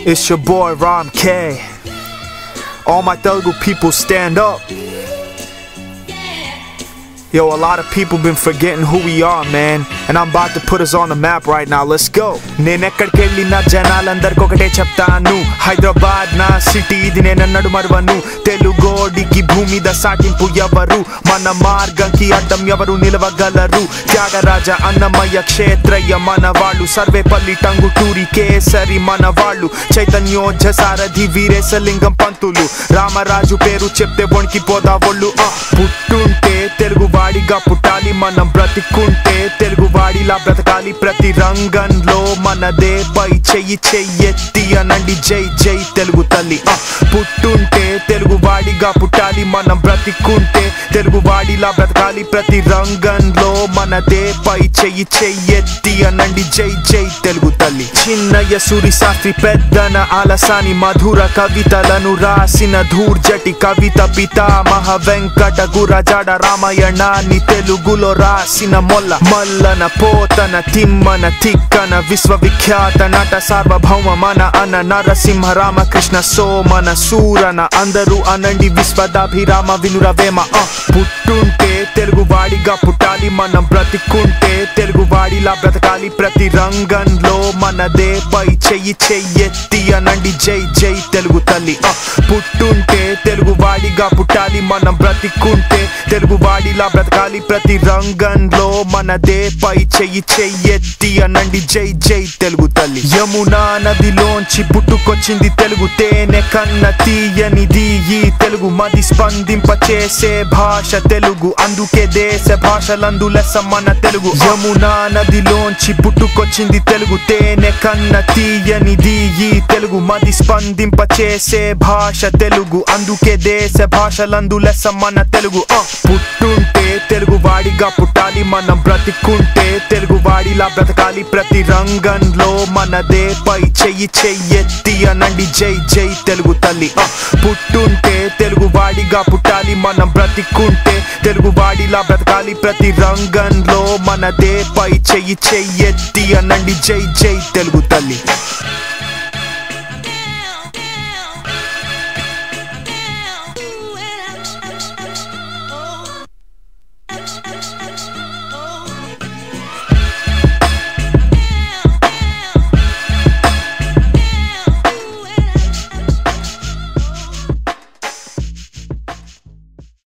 It's your boy Ram K. All my Telugu people stand up. Yo, a lot of people been forgetting who we are, man. And I'm about to put us on the map right now. Let's go. నేనెక్కడికెళ్ళిన జనాలందరికి ఒకటే చెప్తాను హైదరాబాద్ నా city ఇది నేనన్నడు మరువను తెలుగోడికి భూమి the సాటింపు ఎవరు మన మార్గంకి అడ్డం ఎవరు నిలవగలరు త్యాగరాజ అన్నమయ్య క్షేత్రయ్య మన వాళ్ళు సర్వేపల్లి టంగుటూరి కేసరి మన వాళ్ళు చైతన్యోజ సారథి వీరేశలింగం పంతులు రామరాజు పేరు చెప్తే వణికి పోదా ఒళ్ళు ఆ, పుట్టుంటే తెలుగు వాడిగా పుట్టాలి మనం బ్రతికుంటే తెలుగు వాడిలా బ్రతకాలి ప్రతి రంగంలో మనదే పై చెయ్యి చెయ్యెత్తి అనండి జై జై తెలుగు తల్లి ఆ, పుట్టుంటే తెలుగు వాడిగా పుట్టాలి మనం బ్రతికుంటే తెలుగు వాడిలా బ్రతకాలి ప్రతి రంగంలో మనదే పై చెయ్యి చెయ్యెత్తి అనండి జై జై తెలుగు తల్లి చిన్నయ్య సూరి శాస్త్రి పెద్దన ఆలసాని మధుర కవితలను రాసిన ధూర్జటి కవిత పితామహ వెంకట గురజాడ రామాయణాన్ని తెలుగులో రాసిన మొల్ల మల్లన పోతన తిమ్మన తిక్కన విశ్వవిఖ్యాత నట సార్వభౌమ మన అన నరసింహ రామకృష్ణ సోమన సూరన అందరూ అనండి విశ్వదాభిరామ వినురవేమ ఆ, పుట్టుంటే తెలుగు వాడిగా పుట్టాలి మనం బ్రతికుంటే తెలుగు వాడిలా బ్రతకాలి ప్రతి రంగంలో మనదే పై చెయ్యి చెయ్యెత్తి అనండి జై జై తెలుగు తల్లి ఆ, పుట్టుంటే తెలుగు వాడిగా పుట్టాలి మనం బ్రతికుంటే తెలుగు వాడిలా బ్రతకాలి ప్రతి రంగంలో మనదే పై చెయ్యి చెయ్యెత్తి అనండి జై జై తెలుగు తల్లి యమునా నదిలోంచి పుట్టుకొచ్చింది తెలుగు తేనె కన్న తీయనిది ఈ తెలుగు మది స్పందింప చేసే భాష తెలుగు అందుకే దేశ భాషలందు లెస్స మన తెలుగు యమునా నదిలోంచి పుట్టుకొచ్చింది తెలుగు తేనె కన్న తీయనిది ఈ తెలుగు మది స్పందింప చేసే భాష తెలుగు అందుకే దేశ భాషలందు లెస్స మన తెలుగు ఆ, పుట్టుంటే తెలుగు వాడిగా పుట్టాలి మనం బ్రతికుంటే తెలుగు వాడిలా బ్రతకాలి ప్రతి రంగంలో మనదే పై చెయ్యి చెయ్యెత్తి అనండి జై జై తెలుగు తల్లి ఆ, పుట్టుంటే తెలుగు వాడిగా పుట్టాలి మనం బ్రతికుంటే తెలుగు వాడిలా బ్రతకాలి ప్రతి రంగంలో మనదే పై చెయ్యి చెయ్యెత్తి అనండి జై జై తెలుగు తల్లి